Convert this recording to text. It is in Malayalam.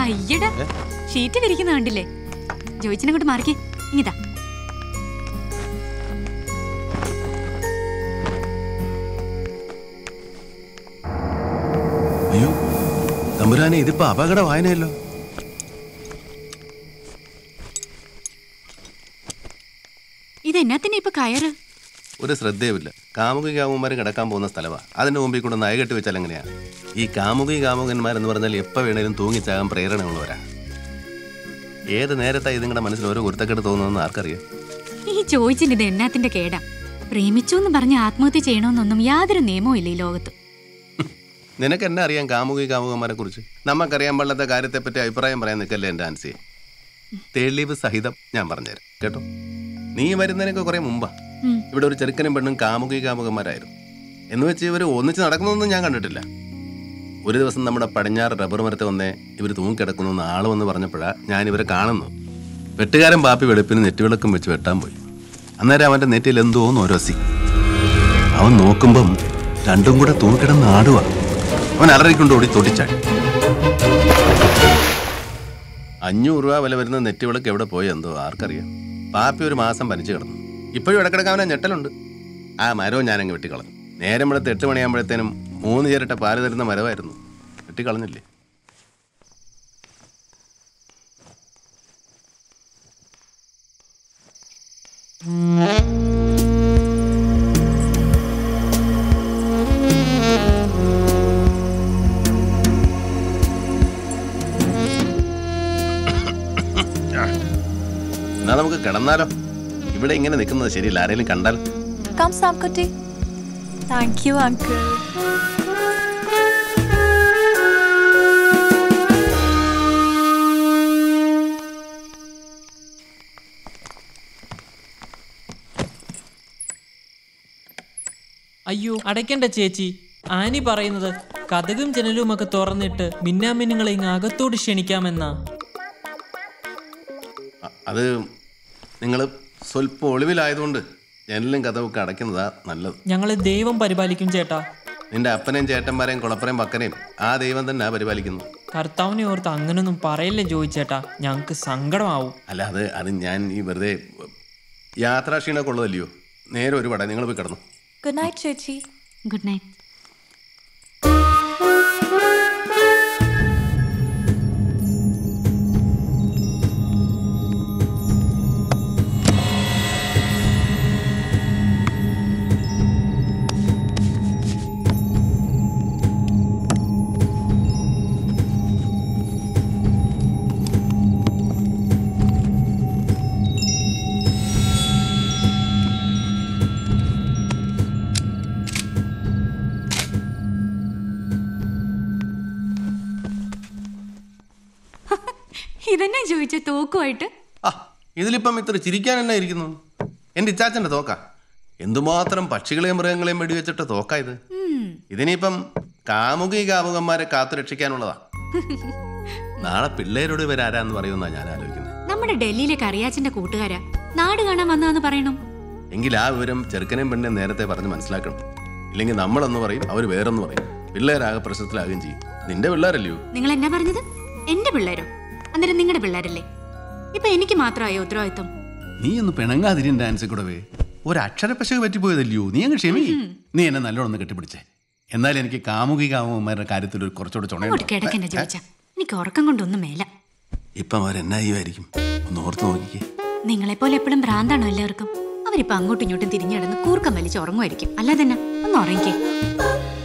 അയ്യടാ ഷീറ്റ് വിരിക്കുന്ന കണ്ടില്ലേ ജോയിച്ചിനെ കൊണ്ട് മാറിക്കേ ഇങ്ങിതാ അയ്യോ തമ്പുരാനെ ഇതിപ്പോ അപകട വായനയല്ലോ ഇതെന്നാത്തിനാ ഇപ്പൊ കയറ് ഒരു ശ്രദ്ധയുമില്ല കാമുകി കാമുകന്മാർ കിടക്കാൻ പോകുന്ന സ്ഥലമാണ് അതിന്റെ മുമ്പിൽ കൂടെ നയ കെട്ടി വെച്ചാൽ എങ്ങനെയാ ഈ കാമുകി കാമുകന്മാരെന്ന് പറഞ്ഞാൽ എപ്പോൾ വേണേലും തൂങ്ങിച്ചാകാൻ പ്രേരണയുള്ളവരാ ഏത് നേരത്താ ഇതിങ്ങളുടെ മനസ്സിൽ ഓരോ കുരുത്തക്കെട്ട് തോന്നുന്നതെന്ന് ആർക്കറിയാം ഈ ചോദിച്ചിന് ഇത് എന്നാത്തിന്റെ കേടാ പ്രേമിച്ചു എന്ന് പറഞ്ഞ് ആത്മഹത്യ ചെയ്യണമെന്നൊന്നും യാതൊരു നിയമവും ഇല്ല ഈ ലോകത്ത് നിനക്ക് എന്നെ അറിയാം കാമുകി കാമുകന്മാരെ കുറിച്ച് നമുക്കറിയാൻ പാടില്ലാത്ത കാര്യത്തെപ്പറ്റി അഭിപ്രായം പറയാൻ നിൽക്കല്ലേ എൻ്റെ ആൻസിയെ തെളിവ് സഹിതം ഞാൻ പറഞ്ഞുതരാം കേട്ടോ നീ വരുന്നതിനൊക്കെ കുറെ മുമ്പാ ഉം. ഇവിടെ ഒരു ചെറുക്കനും പെണ്ണും കാമുകി കാമുകന്മാരായിരുന്നു എന്ന് വെച്ച് ഇവർ ഒന്നിച്ച് നടക്കുന്നതൊന്നും ഞാൻ കണ്ടിട്ടില്ല ഒരു ദിവസം നമ്മുടെ പടിഞ്ഞാറ് റബ്ബർ മരത്തെ വന്നേ ഇവർ തൂങ്ങിക്കിടക്കുന്നു എന്ന് ആള് വന്ന് പറഞ്ഞപ്പോഴാ ഞാൻ ഇവരെ കാണുന്നു വെട്ടുകാരൻ പാപ്പി വെളുപ്പിന് നെറ്റിവിളക്കും വെച്ച് വെട്ടാൻ പോയി അന്നേരം അവന്റെ നെറ്റിയിൽ എന്തോന്ന് ഓരോസി അവൻ നോക്കുമ്പം രണ്ടും കൂടെ തൂങ്ങിക്കിടന്ന് ആടുക അവൻ അലറിക്കൊണ്ട് ഓടി തൊടിച്ചാടി അഞ്ഞൂറ് രൂപ വില വരുന്ന നെറ്റിവിളക്ക് എവിടെ പോയി എന്തോ ആർക്കറിയാം പാപ്പി ഒരു മാസം പനിച്ചു കിടന്നു ഇപ്പോഴും ഇടക്കിടക്ക് അവനെ ഞെട്ടലുണ്ട് ആ മരവും ഞാനങ്ങ് വെട്ടിക്കളഞ്ഞു നേരം വെളുത്ത് എട്ട് മണിയാകുമ്പോഴത്തേനും മൂന്ന് ചിരട്ട പാല് തരുന്ന മരമായിരുന്നു വെട്ടിക്കളഞ്ഞില്ലേ എന്നാ നമുക്ക് കിടന്നാലോ ഇവിടെ ഇങ്ങനെ നിൽക്കുന്നത് ശരിയില്ല ആരെങ്കിലും കണ്ടാൽ Come, Samkuti. Thank you, uncle. അയ്യോ അടയ്ക്കണ്ട ചേച്ചി ആനി പറയുന്നത് കഥകും ജനലും ഒക്കെ തുറന്നിട്ട് മിന്നാമിന്നുങ്ങളെ ഇങ്ങ് അകത്തോട് ക്ഷണിക്കാമെന്നാ അ- അത് നിങ്ങൾ സ്വല്പം ഒളിവിലായതുകൊണ്ട് ജനലും കഥവൊക്കെ അടയ്ക്കുന്നതാ നല്ലത് ഞങ്ങളെ ദൈവം പരിപാലിക്കും ചേട്ടാ നിന്റെ അപ്പനെയും ചേട്ടന്മാരെയും കുളപ്പറയും പക്കനെയും ആ ദൈവം തന്നെ പരിപാലിക്കുന്നു കർത്താവിനെ ഓർത്ത് അങ്ങനൊന്നും പറയല്ലേ ചോദിച്ചേട്ടാ ഞങ്ങൾക്ക് സങ്കടമാവും അല്ല അത് അത് ഞാൻ ഈ വെറുതെ യാത്രാക്ഷീണമൊക്കെ ഉള്ളതല്ലയോ നേരെ ഒരു പടം നിങ്ങൾ പോയി കിടന്നു Good night, Chechi. Good night ഇതെന്നാ ചോദിച്ച തോക്കുമായിട്ട് ആ ഇതിലിപ്പം ഇത്ര ചിരിക്കാൻ എന്നാ ഇരിക്കുന്നു എൻ്റെ ഇച്ചാച്ചൻ്റെ തോക്ക എന്തുമാത്രം പക്ഷികളെയും മൃഗങ്ങളെയും വെടിവെച്ചിട്ട് തോക്ക ഇത് ഇതിനിപ്പം കാമുകി കാമുകന്മാരെ കാത്തു രക്ഷിക്കാനുള്ളതാ നാളെ പിള്ളേരോട് ഇവരാരാന്ന് പറയുമെന്നാ ഞാൻ ആലോചിക്കുന്നത് നമ്മുടെ ഡൽഹിയിലെ കറിയാച്ചന്റെ കൂട്ടുകാരാ നാട് കാണാൻ വന്നതാന്ന് പറയണം എങ്കിൽ ആ വിവരം ചെറുക്കനെയും പെണ്ണെ നേരത്തെ പറഞ്ഞ് മനസ്സിലാക്കണം ഇല്ലെങ്കിൽ നമ്മളെന്ന് പറയും അവർ വേറൊന്ന് പറയും പിള്ളേരാകെ പ്രശ്നത്തിലാകുകയും ചെയ്യും നിന്റെ പിള്ളേരല്ലയോ നിങ്ങൾ എന്നാ പറഞ്ഞത് എന്റെ പിള്ളേരോ അന്നേരം നിങ്ങളുടെ പിള്ളേരല്ലേ ഇപ്പൊ എനിക്ക് മാത്രമായോ ഉത്തരവാദിത്വം നീ ഒന്ന് പിണങ്ങാതിരി ഡാൻസിൽ കൂടെ ഒരു അക്ഷരപ്പശക പറ്റിപ്പോയതല്ലയോ നീ അങ്ങ് ക്ഷമി നീ എന്നെ നല്ലോണം ഒന്ന് കെട്ടിപ്പിടിച്ചേ എന്നാലും എനിക്ക് കാമുകി കാമുകന്മാരുടെ കാര്യത്തിൽ ഒരു കുറച്ചുകൂടെ അങ്ങോട്ട് ചുണയുണ്ട് കിടക്കെന്നെ ചോദിച്ച എനിക്ക് ഉറക്കം കൊണ്ടൊന്നും മേല ഇപ്പം അവരെന്നാ ചെയ്യുമായിരിക്കും ഒന്ന് ഓർത്ത് നോക്കിക്കേ നിങ്ങളെപ്പോലെ എപ്പോഴും ഭ്രാന്താണോ എല്ലാവർക്കും അവരിപ്പോ അങ്ങോട്ടും ഇങ്ങോട്ടും തിരിഞ്ഞിടന്ന് കൂർക്കം വലിച്ച് ഉറങ്ങുമായിരിക്കും അല്ലാതെ തന്നെ ഒന്ന് ഉറങ്ങിക്കേ